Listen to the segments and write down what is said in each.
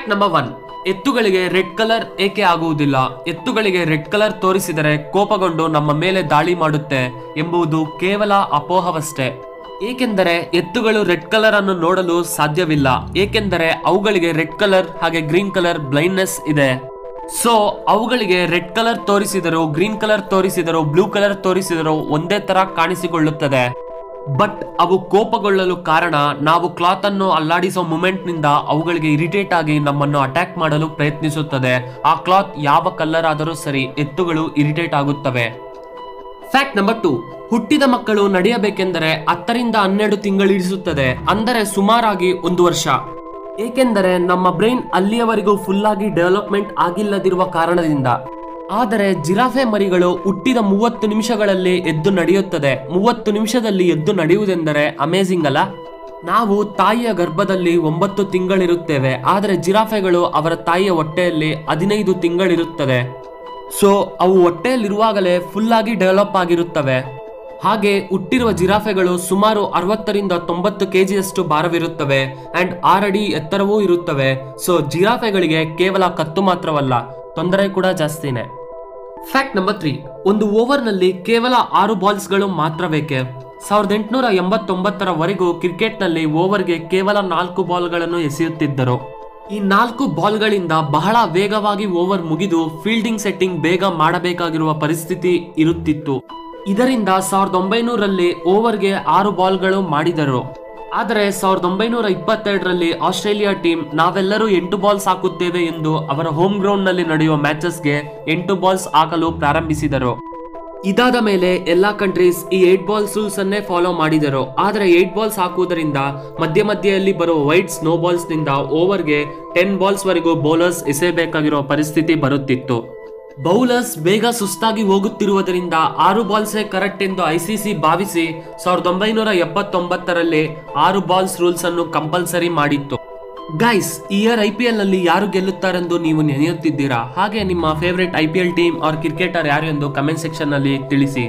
fact number one ಎತ್ತುಗಳಿಗೆ red colour ಏಕೆ ಆಗುವುದಿಲ್ಲ ಎತ್ತುಗಳಿಗೆ ರೆಡ್ ಕಲರ್ ತೋರಿಸಿದರೆ ಕೋಪಗೊಂಡು ನಮ್ಮ ಮೇಲೆ ದಾಳಿ ಮಾಡುತ್ತೆ ಎಂಬುದು ಕೇವಲ ಅಪೋಹವಷ್ಟೇ ಏಕೆಂದರೆ ಎತ್ತುಗಳು ರೆಡ್ ಕಲರ್ ಅನ್ನು ನೋಡಲು ಸಾಧ್ಯವಿಲ್ಲ ಏಕೆಂದರೆ ಅವುಗಳಿಗೆ ರೆಡ್ ಕಲರ್ ಹಾಗೆ ಗ್ರೀನ್ ಕಲರ್ ಬ್ಲೈಂಡ್ನೆಸ್ ಇದೆ ಸೊ ಅವುಗಳಿಗೆ ರೆಡ್ ಕಲರ್ ತೋರಿಸಿದರೂ ಗ್ರೀನ್ ಕಲರ್ ತೋರಿಸಿದರೂ ಬ್ಲೂ ಕಲರ್ ತೋರಿಸಿದರೂ ಒಂದೇ ತರ ಕಾಣಿಸಿಕೊಳ್ಳುತ್ತದೆ ಬಟ್ ಅವು ಕೋಪಗೊಳ್ಳಲು ಕಾರಣ ನಾವು ಕ್ಲಾತ್ ಅನ್ನು ಅಲ್ಲಾಡಿಸೋ ಮೂಮೆಂಟ್ ನಿಂದ ಅವುಗಳಿಗೆ ಇರಿಟೇಟ್ ಆಗಿ ನಮ್ಮನ್ನು ಅಟ್ಯಾಕ್ ಮಾಡಲು ಪ್ರಯತ್ನಿಸುತ್ತದೆ ಆ ಕ್ಲಾತ್ ಯಾವ ಕಲರ್ ಆದರೂ ಸರಿ ಎತ್ತುಗಳು ಇರಿಟೇಟ್ ಆಗುತ್ತವೆ ಫ್ಯಾಕ್ಟ್ ನಂಬರ್ ಟು ಹುಟ್ಟಿದ ಮಕ್ಕಳು ನಡೆಯಬೇಕೆಂದರೆ ಹತ್ತರಿಂದ ಹನ್ನೆರಡು ತಿಂಗಳಿಡಿಸುತ್ತದೆ ಅಂದರೆ ಸುಮಾರಾಗಿ ಒಂದು ವರ್ಷ ಏಕೆಂದರೆ ನಮ್ಮ ಬ್ರೈನ್ ಅಲ್ಲಿಯವರೆಗೂ ಫುಲ್ ಆಗಿ ಡೆವಲಪ್ಮೆಂಟ್ ಆಗಿಲ್ಲದಿರುವ ಕಾರಣದಿಂದ ಆದರೆ ಜಿರಾಫೆ ಮರಿಗಳು ಹುಟ್ಟಿದ ಮೂವತ್ತು ನಿಮಿಷಗಳಲ್ಲಿ ಎದ್ದು ನಡೆಯುತ್ತದೆ ಮೂವತ್ತು ನಿಮಿಷದಲ್ಲಿ ಎದ್ದು ನಡೆಯುವುದೆಂದರೆ ಅಮೇಜಿಂಗ್ ಅಲ್ಲ ನಾವು ತಾಯಿಯ ಗರ್ಭದಲ್ಲಿ ಒಂಬತ್ತು ತಿಂಗಳಿರುತ್ತೇವೆ ಆದರೆ ಜಿರಾಫೆಗಳು ಅವರ ತಾಯಿಯ ಹೊಟ್ಟೆಯಲ್ಲಿ ಹದಿನೈದು ತಿಂಗಳಿರುತ್ತದೆ ಸೊ ಅವು ಹೊಟ್ಟೆಯಲ್ಲಿರುವಾಗಲೇ ಫುಲ್ ಆಗಿ ಡೆವಲಪ್ ಆಗಿರುತ್ತವೆ ಹಾಗೆ ಹುಟ್ಟಿರುವ ಜಿರಾಫೆಗಳು ಸುಮಾರು ಅರವತ್ತರಿಂದ ತೊಂಬತ್ತು ಕೆಜಿಯಷ್ಟು ಭಾರವಿರುತ್ತವೆ ಅಂಡ್ ಆರಡಿ ಎತ್ತರವೂ ಇರುತ್ತವೆ ಸೊ ಜಿರಾಫೆಗಳಿಗೆ ಕೇವಲ ಕತ್ತು ಮಾತ್ರವಲ್ಲ ತೊಂದರೆ ಕೂಡ ಜಾಸ್ತಿನೇ ಫ್ಯಾಕ್ಟ್ ನಂಬರ್ ತ್ರೀ ಒಂದು ಓವರ್ನಲ್ಲಿ ಕೇವಲ ಆರು ಬಾಲ್ಸ್ಗಳು ಮಾತ್ರ ಬೇಕೆ ಸಾವಿರದ ಎಂಟುನೂರ ಎಂಬತ್ತೊಂಬತ್ತರವರೆಗೂ ಕ್ರಿಕೆಟ್ನಲ್ಲಿ ಓವರ್ಗೆ ಕೇವಲ ನಾಲ್ಕು ಬಾಲ್ಗಳನ್ನು ಎಸೆಯುತ್ತಿದ್ದರು ಈ ನಾಲ್ಕು ಬಾಲ್ಗಳಿಂದ ಬಹಳ ವೇಗವಾಗಿ ಓವರ್ ಮುಗಿದು ಫೀಲ್ಡಿಂಗ್ ಸೆಟ್ಟಿಂಗ್ ಬೇಗ ಮಾಡಬೇಕಾಗಿರುವ ಪರಿಸ್ಥಿತಿ ಇರುತ್ತಿತ್ತು ಇದರಿಂದ ಸಾವಿರದ ಒಂಬೈನೂರಲ್ಲಿ ಓವರ್ಗೆ ಆರು ಬಾಲ್ಗಳು ಮಾಡಿದರು ಆದರೆ ಸಾವಿರದ ಒಂಬೈನೂರ ಇಪ್ಪತ್ತೆರಡರಲ್ಲಿ ಆಸ್ಟ್ರೇಲಿಯಾ ಟೀಮ್ ನಾವೆಲ್ಲರೂ ಎಂಟು ಬಾಲ್ಸ್ ಹಾಕುತ್ತೇವೆ ಎಂದು ಅವರ ಹೋಮ್ ಗ್ರೌಂಡ್ ನಲ್ಲಿ ನಡೆಯುವ ಮ್ಯಾಚಸ್ಗೆ ಎಂಟು ಬಾಲ್ಸ್ ಹಾಕಲು ಪ್ರಾರಂಭಿಸಿದರು ಇದಾದ ಮೇಲೆ ಎಲ್ಲಾ ಕಂಟ್ರೀಸ್ ಈ ಏಟ್ ಬಾಲ್ಸ್ ರೂಲ್ಸ್ ಅನ್ನೇ ಫಾಲೋ ಮಾಡಿದರು ಆದರೆ ಏಟ್ ಬಾಲ್ಸ್ ಹಾಕುವುದರಿಂದ ಮಧ್ಯ ಮಧ್ಯೆಯಲ್ಲಿ ಬರುವ ವೈಟ್ ಸ್ನೋ ಬಾಲ್ಸ್ ನಿಂದ ಓವರ್ಗೆ ಟೆನ್ ಬಾಲ್ಸ್ ವರೆಗೂ ಬೌಲರ್ಸ್ ಎಸೆಯಬೇಕಾಗಿರುವ ಪರಿಸ್ಥಿತಿ ಬರುತ್ತಿತ್ತು ಬೌಲರ್ಸ್ ಬೇಗ ಸುಸ್ತಾಗಿ ಹೋಗುತ್ತಿರುವುದರಿಂದ ಆರು ಬಾಲ್ಸೇ ಕರೆಕ್ಟ್ ಎಂದು ಐಸಿಸಿ ಭಾವಿಸಿ ಸಾವಿರದ ಒಂಬೈನೂರ ಎಪ್ಪತ್ತೊಂಬತ್ತರಲ್ಲಿ ಆರು ಬಾಲ್ಸ್ ರೂಲ್ಸ್ ಅನ್ನು ಕಂಪಲ್ಸರಿ ಮಾಡಿತ್ತು ಗೈಸ್ ಈ ಇಯರ್ ಐ ಪಿ ಎಲ್ ನಲ್ಲಿ ಯಾರು ಗೆಲ್ಲುತ್ತಾರೆಂದು ನೀವು ನೆನೆಯುತ್ತಿದ್ದೀರಾ ಹಾಗೆ ನಿಮ್ಮ favourite I P L team or cricketer ಯಾರು ಎಂದು ಕಮೆಂಟ್ ಸೆಕ್ಷನ್ ನಲ್ಲಿ ತಿಳಿಸಿ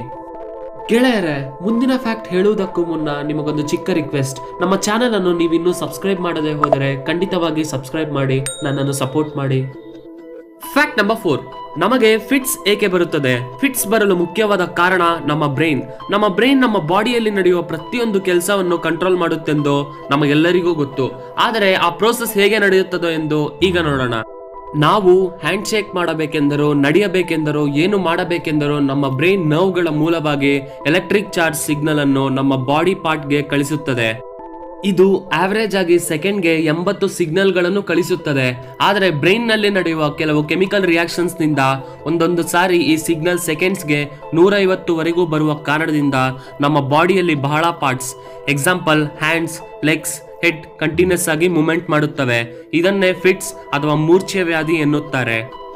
ಗೆಳೆಯರೆ ಮುಂದಿನ ಫ್ಯಾಕ್ಟ್ ಹೇಳುವುದಕ್ಕೂ ಮುನ್ನ ನಿಮಗೊಂದು ಚಿಕ್ಕ ರಿಕ್ವೆಸ್ಟ್ ನಮ್ಮ ಚಾನೆಲ್ ಅನ್ನು ನೀವಿನ್ನೂ ಸಬ್ಸ್ಕ್ರೈಬ್ ಮಾಡದೆ ಹೋದರೆ ಖಂಡಿತವಾಗಿ ಸಬ್ಸ್ಕ್ರೈಬ್ ಮಾಡಿ ನನ್ನನ್ನು ಸಪೋರ್ಟ್ ಮಾಡಿ ಫ್ಯಾಕ್ಟ್ ನಂಬರ್ ಫೋರ್ ನಮಗೆ ಫಿಟ್ಸ್ ಏಕೆ ಬರುತ್ತದೆ ಫಿಟ್ಸ್ ಬರಲು ಮುಖ್ಯವಾದ ಕಾರಣ ನಮ್ಮ ಬ್ರೈನ್ ನಮ್ಮ ಬ್ರೈನ್ ನಮ್ಮ ಬಾಡಿಯಲ್ಲಿ ನಡೆಯುವ ಪ್ರತಿಯೊಂದು ಕೆಲಸವನ್ನು ಕಂಟ್ರೋಲ್ ಮಾಡುತ್ತೆಂದು ನಮಗೆಲ್ಲರಿಗೂ ಗೊತ್ತು ಆದರೆ ಆ ಪ್ರೋಸೆಸ್ ಹೇಗೆ ನಡೆಯುತ್ತದೋ ಎಂದು ಈಗ ನೋಡೋಣ ನಾವು ಹ್ಯಾಂಡ್ ಶೇಕ್ ಮಾಡಬೇಕೆಂದರೂ ನಡೆಯಬೇಕೆಂದರೂ ಏನು ಮಾಡಬೇಕೆಂದರೂ ನಮ್ಮ ಬ್ರೈನ್ ನರ್ವ್ಗಳ ಮೂಲವಾಗಿ ಎಲೆಕ್ಟ್ರಿಕ್ ಚಾರ್ಜ್ ಸಿಗ್ನಲ್ ಅನ್ನು ನಮ್ಮ ಬಾಡಿ ಪಾರ್ಟ್ಗೆ ಕಳಿಸುತ್ತದೆ ಇದು ಆವರೇಜ್ ಆಗಿ ಸೆಕೆಂಡ್ಗೆ ಎಂಬತ್ತು ಸಿಗ್ನಲ್ಗಳನ್ನು ಕಳಿಸುತ್ತದೆ ಆದರೆ ಬ್ರೈನ್ ನಲ್ಲಿ ನಡೆಯುವ ಕೆಲವು ಕೆಮಿಕಲ್ ರಿಯಾಕ್ಷನ್ಸ್ ನಿಂದ ಒಂದೊಂದು ಸಾರಿ ಈ ಸಿಗ್ನಲ್ ಸೆಕೆಂಡ್ಸ್ಗೆ ನೂರೈವತ್ತುವರೆಗೂ ಬರುವ ಕಾರಣದಿಂದ ನಮ್ಮ ಬಾಡಿಯಲ್ಲಿ ಬಹಳ parts example hands legs head continuous ಆಗಿ ಮೂವ್ಮೆಂಟ್ ಮಾಡುತ್ತವೆ ಇದನ್ನೇ ಫಿಟ್ಸ್ ಅಥವಾ ಮೂರ್ಛೆ ವ್ಯಾಧಿ ಎನ್ನುತ್ತಾರೆ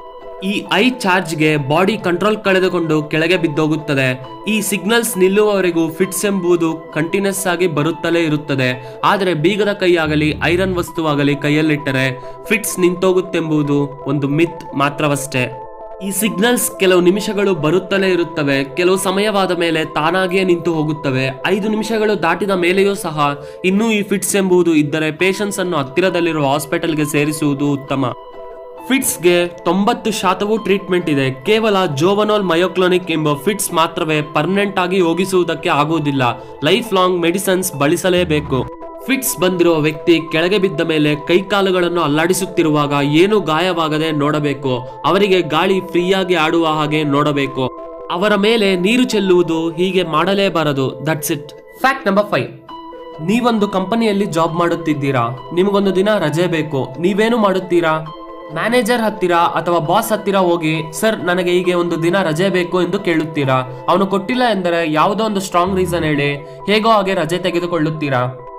ಈ ಐ ಚಾರ್ಜ್ಗೆ ಬಾಡಿ ಕಂಟ್ರೋಲ್ ಕಳೆದುಕೊಂಡು ಕೆಳಗೆ ಬಿದ್ದೋಗುತ್ತದೆ ಈ ಸಿಗ್ನಲ್ಸ್ ನಿಲ್ಲುವವರೆಗೂ ಫಿಟ್ಸ್ ಎಂಬುದು ಕಂಟಿನ್ಯೂಸ್ ಆಗಿ ಬರುತ್ತಲೇ ಇರುತ್ತದೆ ಆದರೆ ಬೀಗದ ಕೈಯಾಗಲಿ ಐರನ್ ವಸ್ತುವಾಗಲಿ ಕೈಯಲ್ಲಿಟ್ಟರೆ ಫಿಟ್ಸ್ ನಿಂತೋಗುತ್ತೆಂಬುದು ಒಂದು ಮಿತ್ ಮಾತ್ರವಷ್ಟೇ ಈ ಸಿಗ್ನಲ್ಸ್ ಕೆಲವು ನಿಮಿಷಗಳು ಬರುತ್ತಲೇ ಇರುತ್ತವೆ ಕೆಲವು ಸಮಯವಾದ ಮೇಲೆ ತಾನಾಗಿಯೇ ನಿಂತು ಹೋಗುತ್ತವೆ ಐದು ನಿಮಿಷಗಳು ದಾಟಿದ ಮೇಲೆಯೂ ಸಹ ಇನ್ನೂ ಈ ಫಿಟ್ಸ್ ಎಂಬುದು ಇದ್ದರೆ ಪೇಷನ್ಸ್ ಅನ್ನು ಹತ್ತಿರದಲ್ಲಿರುವ ಹಾಸ್ಪಿಟಲ್ಗೆ ಸೇರಿಸುವುದು ಉತ್ತಮ ಫಿಟ್ಸ್ಗೆ ತೊಂಬತ್ತು ಶಾತವೂ ಟ್ರೀಟ್ಮೆಂಟ್ ಇದೆ ಕೇವಲ ಜೋವನೋಲ್ ಮಯೋಕ್ಲೋನಿಕ್ ಎಂಬ ಫಿಟ್ಸ್ ಮಾತ್ರವೇ ಪರ್ಮನೆಂಟ್ ಆಗಿ ಹೋಗಿಸುವುದಕ್ಕೆ ಆಗುವುದಿಲ್ಲ ಲೈಫ್ ಲಾಂಗ್ ಮೆಡಿಸನ್ಸ್ ಬಳಸಲೇಬೇಕು ಫಿಟ್ಸ್ ಬಂದಿರುವ ವ್ಯಕ್ತಿ ಕೆಳಗೆ ಬಿದ್ದ ಮೇಲೆ ಕೈಕಾಲುಗಳನ್ನು ಅಲ್ಲಾಡಿಸುತ್ತಿರುವಾಗ ಏನು ಗಾಯವಾಗದೆ ನೋಡಬೇಕು ಅವರಿಗೆ ಗಾಳಿ ಫ್ರೀಯಾಗಿ ಆಡುವ ಹಾಗೆ ನೋಡಬೇಕು ಅವರ ಮೇಲೆ ನೀರು ಚೆಲ್ಲುವುದು ಹೀಗೆ ಮಾಡಲೇಬಾರದು that's it fact number five ನೀವೊಂದು ಕಂಪನಿಯಲ್ಲಿ ಜಾಬ್ ಮಾಡುತ್ತಿದ್ದೀರಾ ನಿಮಗೊಂದು ದಿನ ರಜೆ ಬೇಕು ನೀವೇನು ಮಾಡುತ್ತೀರಾ ಮ್ಯಾನೇಜರ್ ಹತ್ತಿರ ಅಥವಾ ಬಾಸ್ ಹತ್ತಿರ ಹೋಗಿ ಸರ್ ನನಗೆ ಹೀಗೆ ಒಂದು ದಿನ ರಜೆ ಬೇಕು ಎಂದು ಕೇಳುತ್ತೀರಾ ಅವನು ಕೊಟ್ಟಿಲ್ಲ ಎಂದರೆ ಯಾವುದೋ ಒಂದು ಸ್ಟ್ರಾಂಗ್ ರೀಸನ್ ಹೇಳಿ ಹೇಗೋ ಹಾಗೆ ರಜೆ ತೆಗೆದುಕೊಳ್ಳುತ್ತೀರಾ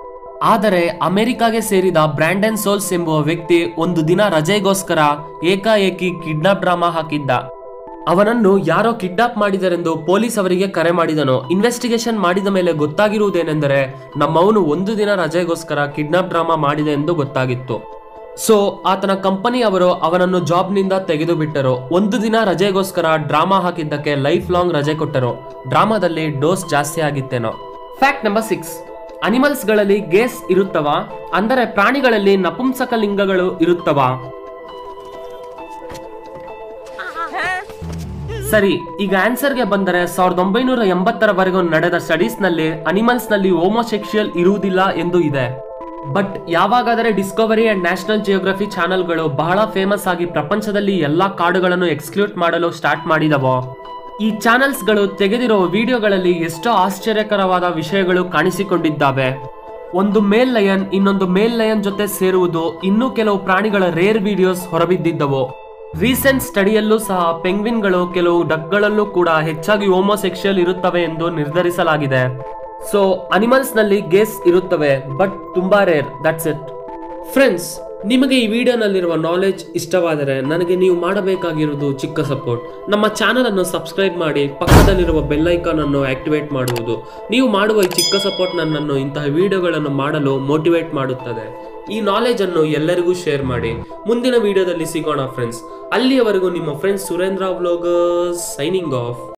ಆದರೆ ಅಮೆರಿಕಾಗೆ ಸೇರಿದ ಬ್ರ್ಯಾಂಡನ್ ಸೋಲ್ಸ್ ಎಂಬುವ ವ್ಯಕ್ತಿ ಒಂದು ದಿನ ರಜೆಗೋಸ್ಕರ ಏಕಾಏಕಿ ಕಿಡ್ನಾಪ್ ಡ್ರಾಮಾ ಹಾಕಿದ್ದ ಅವನನ್ನು ಯಾರೋ ಕಿಡ್ನಾಪ್ ಮಾಡಿದರೆಂದು ಪೊಲೀಸ್ ಅವರಿಗೆ ಕರೆ ಮಾಡಿದನು ಇನ್ವೆಸ್ಟಿಗೇಷನ್ ಮಾಡಿದ ಮೇಲೆ ಗೊತ್ತಾಗಿರುವುದೇನೆಂದರೆ ನಮ್ಮವನು ಒಂದು ದಿನ ರಜೆಗೋಸ್ಕರ ಕಿಡ್ನಾಪ್ ಡ್ರಾಮಾ ಮಾಡಿದೆ ಎಂದು ಗೊತ್ತಾಗಿತ್ತು ಸೊ ಆತನ ಕಂಪನಿ ಅವರು ಅವನನ್ನು ಜಾಬ್ನಿಂದ ತೆಗೆದು ಬಿಟ್ಟರು ಒಂದು ದಿನ ರಜೆಗೋಸ್ಕರ ಡ್ರಾಮಾ ಹಾಕಿದ್ದಕ್ಕೆ ಲೈಫ್ ಲಾಂಗ್ ರಜೆ ಕೊಟ್ಟರು ಡ್ರಾಮಾದಲ್ಲಿ ಡೋಸ್ ಜಾಸ್ತಿ ಆಗಿತ್ತೇನೋ ಫ್ಯಾಕ್ಟ್ ನಂಬರ್ ಸಿಕ್ಸ್ ಅನಿಮಲ್ಸ್ಗಳಲ್ಲಿ ಗೇಸ್ ಇರುತ್ತವಾ ಅಂದರೆ ಪ್ರಾಣಿಗಳಲ್ಲಿ ನಪುಂಸಕ ಲಿಂಗಗಳು ಇರುತ್ತವಾ ಸರಿ ಈಗ ಆನ್ಸರ್ಗೆ ಬಂದರೆ ಸಾವಿರದ ಒಂಬೈನೂರ ಎಂಬತ್ತರವರೆಗೂ ನಡೆದ ಸ್ಟಡೀಸ್ ನಲ್ಲಿ ಅನಿಮಲ್ಸ್ ನಲ್ಲಿ ಹೋಮೋಸೆಕ್ಷುಯಲ್ ಇರುವುದಿಲ್ಲ ಎಂದು ಇದೆ ಬಟ್ ಯಾವಾಗಾದರೆ ಡಿಸ್ಕವರಿ ಅಂಡ್ ನ್ಯಾಷನಲ್ ಜಿಯೋಗ್ರಫಿ ಚಾನೆಲ್ಗಳು ಬಹಳ ಫೇಮಸ್ ಆಗಿ ಪ್ರಪಂಚದಲ್ಲಿ ಎಲ್ಲಾ ಕಾಡುಗಳನ್ನು ಎಕ್ಸ್ಕ್ಲೂಟ್ ಮಾಡಲು ಸ್ಟಾರ್ಟ್ ಮಾಡಿದವೋ ಈ ಚಾನೆಲ್ಸ್ಗಳು ತೆಗೆದಿರೋ ವಿಡಿಯೋಗಳಲ್ಲಿ ಎಷ್ಟೋ ಆಶ್ಚರ್ಯಕರವಾದ ವಿಷಯಗಳು ಕಾಣಿಸಿಕೊಂಡಿದ್ದಾವೆ ಒಂದು ಮೇಲ್ ಲಯನ್ ಇನ್ನೊಂದು ಮೇಲ್ ಲಯನ್ ಜೊತೆ ಸೇರುವುದು ಇನ್ನೂ ಕೆಲವು ಪ್ರಾಣಿಗಳ ರೇರ್ ವಿಡಿಯೋಸ್ ಹೊರಬಿದ್ದಿದ್ದವು ರೀಸೆಂಟ್ ಸ್ಟಡಿಯಲ್ಲೂ ಸಹ ಪೆಂಗ್ವಿನ್ಗಳು ಕೆಲವು ಡಕ್ಗಳಲ್ಲೂ ಕೂಡ ಹೆಚ್ಚಾಗಿ ಹೋಮೋಸೆಕ್ಷುಯಲ್ ಇರುತ್ತವೆ ಎಂದು ನಿರ್ಧರಿಸಲಾಗಿದೆ ಸೊ ಅನಿಮಲ್ಸ್ ನಲ್ಲಿ ಗೇಸ್ ಇರುತ್ತವೆ ಬಟ್ ತುಂಬಾ ರೇರ್ ದಟ್ಸ್ ಇಟ್ ಫ್ರೆಂಡ್ಸ್ ನಿಮಗೆ ಈ ವಿಡಿಯೋನಲ್ಲಿರುವ ನಾಲೆಜ್ ಇಷ್ಟವಾದರೆ ನನಗೆ ನೀವು ಮಾಡಬೇಕಾಗಿರುವುದು ಚಿಕ್ಕ ಸಪೋರ್ಟ್ ನಮ್ಮ ಚಾನಲ್ ಅನ್ನು ಸಬ್ಸ್ಕ್ರೈಬ್ ಮಾಡಿ ಪಕ್ಕದಲ್ಲಿರುವ ಬೆಲ್ ಐಕಾನ್ ಅನ್ನು ಆಕ್ಟಿವೇಟ್ ಮಾಡುವುದು ನೀವು ಮಾಡುವ ಈ ಚಿಕ್ಕ ಸಪೋರ್ಟ್ ನನ್ನನ್ನು ಇಂತಹ ವಿಡಿಯೋಗಳನ್ನು ಮಾಡಲು ಮೋಟಿವೇಟ್ ಮಾಡುತ್ತದೆ ಈ ನಾಲೆಜ್ ಅನ್ನು ಎಲ್ಲರಿಗೂ ಶೇರ್ ಮಾಡಿ ಮುಂದಿನ ವಿಡಿಯೋದಲ್ಲಿ ಸಿಗೋಣ ಫ್ರೆಂಡ್ಸ್ ಅಲ್ಲಿಯವರೆಗೂ ನಿಮ್ಮ friends Surendra vloggers signing of